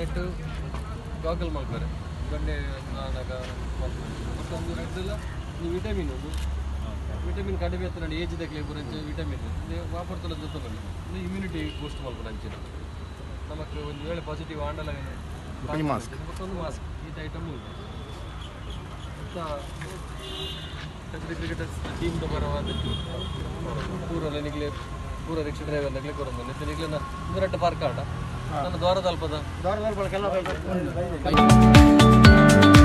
ನೆಟ್ಟು ಗಾಗಲ್ ಮಾಡ್ತಾರೆ ಗಂಡೆ ನಾನಗ ಮತ್ತೊಂದು ರೆಡ್ದೆಲ್ಲ ಈ ವಿಟಮಿನ್ ಒಂದು ವಿಟಮಿನ್ ಕಡಿಮೆ ಆಯ್ತು ನೋಡಿ ಏಜ್ ತಗ್ಲಿ ಗುరించి ವಿಟಮಿನ್ ವಾಪರ್ತಲ್ಲ ಜೊತೆ ನೋಡಿ ಇಮ್ಯುನಿಟಿ ಬೂಸ್ಟ್ ಮಾಡ್ಕೊಂಡು ಅಂಚಿನ ನಮಗೆ ಒಂದು ವೇಳೆ ಪಾಸಿಟಿವ್ ಆಂಡಲ ಮಾಸ್ಕ್ ಮತ್ತೊಂದು ಮಾಸ್ಕ್ ಈ ಐಟಮ್ ಉಂಟು ಮತ್ತು ಕ್ರಿಕೆಟರ್ಸ್ ಟೀಮ್ದು ಬರವಾದ ಪೂರ ನಿಗ್ಲೆ ಪೂರ ರಿಕ್ಷಾ ಡ್ರೈವರ್ ನಗ್ಲಿ ಕೊರೊಂದು ನಿತ್ಯ ನಿಗ್ಲೆ ಇಂದಿರಟ್ಟ ಪಾರ್ಕ್ ಆಡ ನನ್ನ ದ್ವಾರದ ಅಲ್ಪದ ದಾರದಲ್ಲಿ ಕೆಲವು